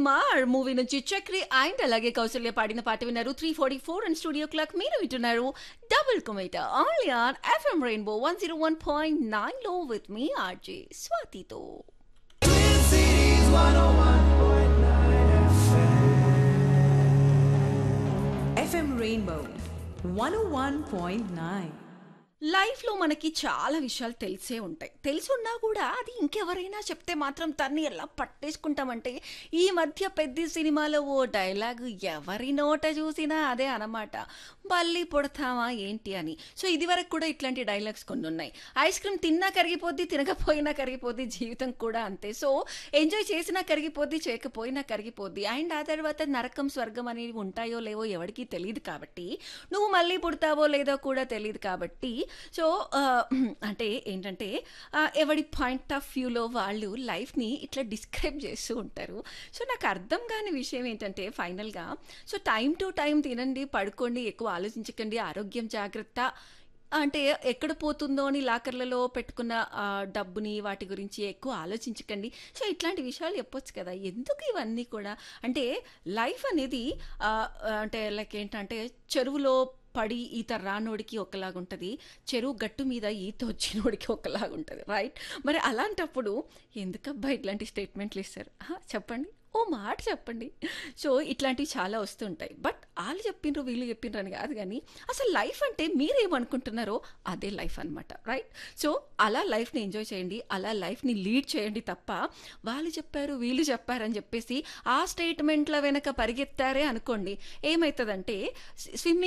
మార్ మూవీ నుంచి చక్రి అండ్ అలాగే కౌశల్య పాడిన పాట విన్నారు three forty four and studio clock మీరు వింటున్నారు డబుల్ కొమేట only on FM rainbow one zero one point nine లో విత్ మీ ఆర్జే స్వాతితో FM Rainbow 101.9. లైఫ్లో మనకి చాలా విషయాలు తెలిసే ఉంటాయి తెలుసున్నా కూడా అది ఇంకెవరైనా చెప్తే మాత్రం తన్ని ఎలా పట్టేసుకుంటామంటే ఈ మధ్య పెద్ద సినిమాలో ఓ డైలాగ్ ఎవరి నోట చూసినా అదే అనమాట మళ్ళీ పుడతామా ఏంటి అని సో ఇది వరకు కూడా ఇట్లాంటి డైలాగ్స్ కొన్ని ఉన్నాయి ఐస్ క్రీమ్ తిన్నా కరిగిపోద్ది తినకపోయినా కరిగిపోద్ది జీవితం కూడా అంతే సో ఎంజాయ్ చేసినా కరిగిపోద్ది చేయకపోయినా కరిగిపోద్ది అండ్ ఆ తర్వాత నరకం స్వర్గం అనేవి ఉంటాయో లేవో ఎవరికీ తెలియదు కాబట్టి నువ్వు మళ్ళీ పుడతావో లేదో కూడా తెలియదు కాబట్టి సో ఆ, అంటే ఏంటంటే ఆ, ఎవడి పాయింట్ ఆఫ్ వ్యూలో వాళ్ళు లైఫ్ని ఇట్లా డిస్క్రైబ్ చేస్తూ ఉంటారు సో నాకు అర్థం కాని విషయం ఏంటంటే ఫైనల్గా సో టైం టు టైం తినండి పడుకోండి ఎక్కువ ఆలోచించకండి ఆరోగ్యం జాగ్రత్త అంటే ఎక్కడ పోతుందో అని లాకర్లలో పెట్టుకున్న ఆ, డబ్బుని వాటి గురించి ఎక్కువ ఆలోచించకండి సో ఇట్లాంటి విషయాలు చెప్పొచ్చు కదా ఎందుకు ఇవన్నీ కూడా అంటే లైఫ్ అనేది ఆ, అంటే లైక్ ఏంటంటే చెరువులో పడి ఈత రానోడికి ఒకలాగుంటుంది చెరువు గట్టు మీద ఈత వచ్చినోడికి ఒకలాగుంటుంది రైట్ మరి అలాంటప్పుడు ఎందుకబ్బా ఇట్లాంటి స్టేట్మెంట్లు ఇస్తారు ఆహా, చెప్పండి ఓ మాట చెప్పండి సో ఇట్లాంటివి చాలా వస్తుంటాయి బట్ వాళ్ళు చెప్పిండ్రు వీళ్ళు చెప్పిండ్రు అని కాదు కానీ అసలు లైఫ్ అంటే మీరేమనుకుంటున్నారో అదే లైఫ్ అనమాట రైట్ సో అలా లైఫ్ని ఎంజాయ్ చేయండి అలా లైఫ్ని లీడ్ చేయండి తప్ప వాళ్ళు చెప్పారు వీళ్ళు చెప్పారని చెప్పేసి ఆ స్టేట్మెంట్ల వెనక పరిగెత్తారే అనుకోండి ఏమవుతుందంటే స్విమ్మింగ్